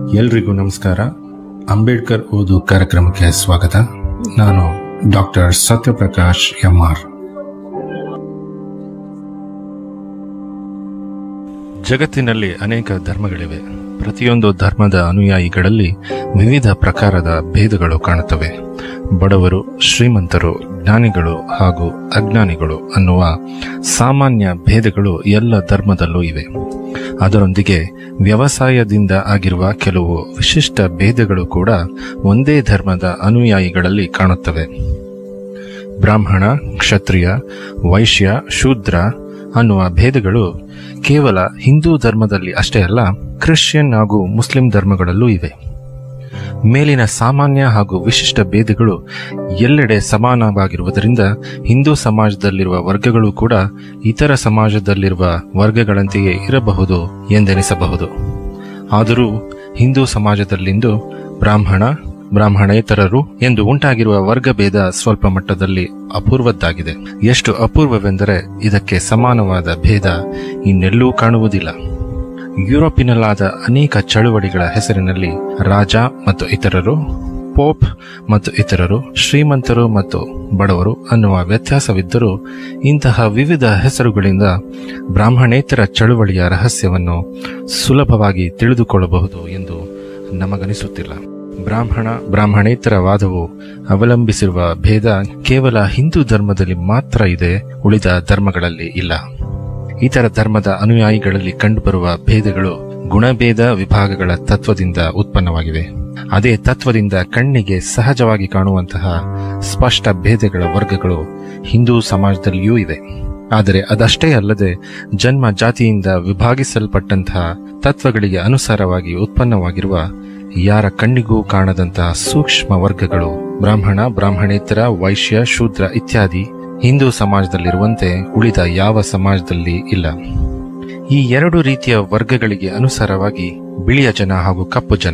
ಎಲ್ರಿಗೂ ನಮಸ್ಕಾರ ಅಂಬೇಡ್ಕರ್ ಓದು ಕಾರ್ಯಕ್ರಮಕ್ಕೆ ಸ್ವಾಗತ ನಾನು ಡಾಕ್ಟರ್ ಸತ್ಯಪ್ರಕಾಶ್ ಎಂಆರ್ ಜಗತ್ತಿನಲ್ಲಿ ಅನೇಕ ಧರ್ಮಗಳಿವೆ ಪ್ರತಿಯೊಂದು ಧರ್ಮದ ಅನುಯಾಯಿಗಳಲ್ಲಿ ವಿವಿಧ ಪ್ರಕಾರದ ಭೇದಗಳು ಕಾಣುತ್ತವೆ ಬಡವರು ಶ್ರೀಮಂತರು ಜ್ಞಾನಿಗಳು ಹಾಗೂ ಅಜ್ಞಾನಿಗಳು ಅನ್ನುವ ಸಾಮಾನ್ಯ ಭೇದಗಳು ಎಲ್ಲ ಧರ್ಮದಲ್ಲೂ ಇವೆ ಅದರೊಂದಿಗೆ ವ್ಯವಸಾಯದಿಂದ ಆಗಿರುವ ಕೆಲವು ವಿಶಿಷ್ಟ ಭೇದಗಳು ಕೂಡ ಒಂದೇ ಧರ್ಮದ ಅನುಯಾಯಿಗಳಲ್ಲಿ ಕಾಣುತ್ತವೆ ಬ್ರಾಹ್ಮಣ ಕ್ಷತ್ರಿಯ ವೈಶ್ಯ ಶೂದ್ರ ಅನ್ನುವ ಭೇದಗಳು ಕೇವಲ ಹಿಂದೂ ಧರ್ಮದಲ್ಲಿ ಅಷ್ಟೇ ಅಲ್ಲ ಕ್ರಿಶ್ಚಿಯನ್ ಹಾಗೂ ಮುಸ್ಲಿಂ ಧರ್ಮಗಳಲ್ಲೂ ಇವೆ ಮೇಲಿನ ಸಾಮಾನ್ಯ ಹಾಗೂ ವಿಶಿಷ್ಟ ಭೇದಗಳು ಎಲ್ಲೆಡೆ ಸಮಾನವಾಗಿರುವುದರಿಂದ ಹಿಂದೂ ಸಮಾಜದಲ್ಲಿರುವ ವರ್ಗಗಳು ಕೂಡ ಇತರ ಸಮಾಜದಲ್ಲಿರುವ ವರ್ಗಗಳಂತೆಯೇ ಇರಬಹುದು ಎಂದೆನಿಸಬಹುದು ಆದರೂ ಹಿಂದೂ ಸಮಾಜದಲ್ಲಿಂದು ಬ್ರಾಹ್ಮಣ ಬ್ರಾಹ್ಮಣೇತರರು ಎಂದು ಉಂಟಾಗಿರುವ ವರ್ಗಭೇದ ಸ್ವಲ್ಪ ಮಟ್ಟದಲ್ಲಿ ಅಪೂರ್ವದ್ದಾಗಿದೆ ಎಷ್ಟು ಅಪೂರ್ವವೆಂದರೆ ಇದಕ್ಕೆ ಸಮಾನವಾದ ಭೇದ ಇನ್ನೆಲ್ಲೂ ಕಾಣುವುದಿಲ್ಲ ಯುರೋಪಿನಲ್ಲಾದ ಅನೇಕ ಚಳುವಳಿಗಳ ಹೆಸರಿನಲ್ಲಿ ರಾಜ ಮತ್ತು ಇತರರು ಪೋಪ್ ಮತ್ತು ಇತರರು ಶ್ರೀಮಂತರು ಮತ್ತು ಬಡವರು ಅನ್ನುವ ವ್ಯತ್ಯಾಸವಿದ್ದರೂ ಇಂತಹ ವಿವಿಧ ಹೆಸರುಗಳಿಂದ ಬ್ರಾಹ್ಮಣೇತರ ಚಳುವಳಿಯ ರಹಸ್ಯವನ್ನು ಸುಲಭವಾಗಿ ತಿಳಿದುಕೊಳ್ಳಬಹುದು ಎಂದು ನಮಗನಿಸುತ್ತಿಲ್ಲ ಬ್ರಾಹ್ಮಣ ಬ್ರಾಹ್ಮಣೇತರ ವಾದವು ಅವಲಂಬಿಸಿರುವ ಭೇದ ಕೇವಲ ಹಿಂದೂ ಧರ್ಮದಲ್ಲಿ ಮಾತ್ರ ಇದೆ ಉಳಿದ ಧರ್ಮಗಳಲ್ಲಿ ಇಲ್ಲ ಇತರ ಧರ್ಮದ ಅನುಯಾಯಿಗಳಲ್ಲಿ ಕಂಡುಬರುವ ಭೇದಗಳು ಗುಣಭೇದ ವಿಭಾಗಗಳ ತತ್ವದಿಂದ ಉತ್ಪನ್ನವಾಗಿವೆ ಅದೇ ತತ್ವದಿಂದ ಕಣ್ಣಿಗೆ ಸಹಜವಾಗಿ ಕಾಣುವಂತಹ ಸ್ಪಷ್ಟ ಭೇದಗಳ ವರ್ಗಗಳು ಹಿಂದೂ ಸಮಾಜದಲ್ಲಿಯೂ ಇವೆ ಆದರೆ ಅದಷ್ಟೇ ಅಲ್ಲದೆ ಜನ್ಮ ಜಾತಿಯಿಂದ ವಿಭಾಗಿಸಲ್ಪಟ್ಟಂತಹ ತತ್ವಗಳಿಗೆ ಅನುಸಾರವಾಗಿ ಉತ್ಪನ್ನವಾಗಿರುವ ಯಾರ ಕಣ್ಣಿಗೂ ಕಾಣದಂತಹ ಸೂಕ್ಷ್ಮ ವರ್ಗಗಳು ಬ್ರಾಹ್ಮಣ ಬ್ರಾಹ್ಮಣೇತರ ವೈಶ್ಯ ಶೂದ್ರ ಇತ್ಯಾದಿ ಹಿಂದೂ ಸಮಾಜದಲ್ಲಿರುವಂತೆ ಉಳಿದ ಯಾವ ಸಮಾಜದಲ್ಲಿ ಇಲ್ಲ ಈ ಎರಡು ರೀತಿಯ ವರ್ಗಗಳಿಗೆ ಅನುಸಾರವಾಗಿ ಬಿಳಿಯ ಜನ ಹಾಗೂ ಕಪ್ಪು ಜನ